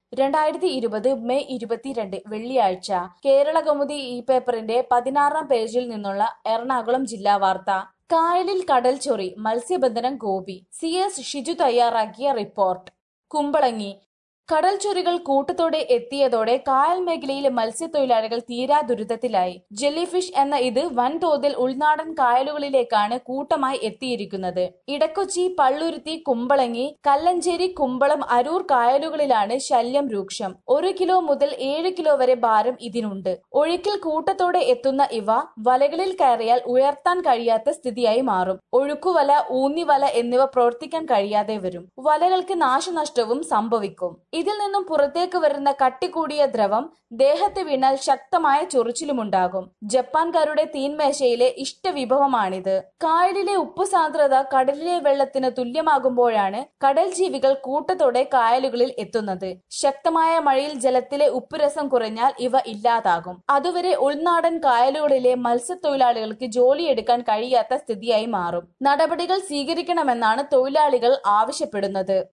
രണ്ടായിരത്തി ഇരുപത് മെയ് ഇരുപത്തിരണ്ട് വെള്ളിയാഴ്ച കേരളകൗമുദി ഈ പേപ്പറിന്റെ പതിനാറാം പേജിൽ നിന്നുള്ള എറണാകുളം ജില്ലാ വാർത്ത കായലിൽ കടൽച്ചൊറി മത്സ്യബന്ധനം ഗോപി സി എസ് ഷിജു തയ്യാറാക്കിയ റിപ്പോർട്ട് കുമ്പളങ്ങി കടൽച്ചൊറികൾ കൂട്ടത്തോടെ എത്തിയതോടെ കായൽ മേഖലയിലെ മത്സ്യത്തൊഴിലാളികൾ തീരാ ദുരിതത്തിലായി ജെല്ലിഫിഷ് എന്ന ഇത് വൻതോതിൽ ഉൾനാടൻ കായലുകളിലേക്കാണ് കൂട്ടമായി എത്തിയിരിക്കുന്നത് ഇടക്കൊച്ചി പള്ളുരുത്തി കുമ്പളങ്ങി കല്ലഞ്ചേരി കുമ്പളം അരൂർ കായലുകളിലാണ് ശല്യം രൂക്ഷം ഒരു കിലോ മുതൽ ഏഴ് കിലോ വരെ ഭാരം ഇതിനുണ്ട് ഒഴുക്കിൽ കൂട്ടത്തോടെ എത്തുന്ന ഇവ വലകളിൽ കയറിയാൽ ഉയർത്താൻ കഴിയാത്ത സ്ഥിതിയായി മാറും ഒഴുക്കുവല ഊന്നിവല എന്നിവ പ്രവർത്തിക്കാൻ കഴിയാതെ വരും വലകൾക്ക് നാശനഷ്ടവും സംഭവിക്കും ഇതിൽ നിന്നും പുറത്തേക്ക് വരുന്ന കട്ടികൂടിയ ദ്രവം ദേഹത്ത് വീണാൽ ശക്തമായ ചൊറിച്ചിലുമുണ്ടാകും ജപ്പാൻകാരുടെ തീൻമേശയിലെ ഇഷ്ടവിഭവമാണിത് കായലിലെ ഉപ്പു സാന്ദ്രത കടലിലെ വെള്ളത്തിന് തുല്യമാകുമ്പോഴാണ് കടൽ ജീവികൾ കൂട്ടത്തോടെ കായലുകളിൽ എത്തുന്നത് ശക്തമായ മഴയിൽ ജലത്തിലെ ഉപ്പുരസം കുറഞ്ഞാൽ ഇവ ഇല്ലാതാകും അതുവരെ ഉൾനാടൻ കായലുകളിലെ മത്സ്യത്തൊഴിലാളികൾക്ക് ജോലിയെടുക്കാൻ കഴിയാത്ത സ്ഥിതിയായി മാറും നടപടികൾ സ്വീകരിക്കണമെന്നാണ് തൊഴിലാളികൾ ആവശ്യപ്പെടുന്നത്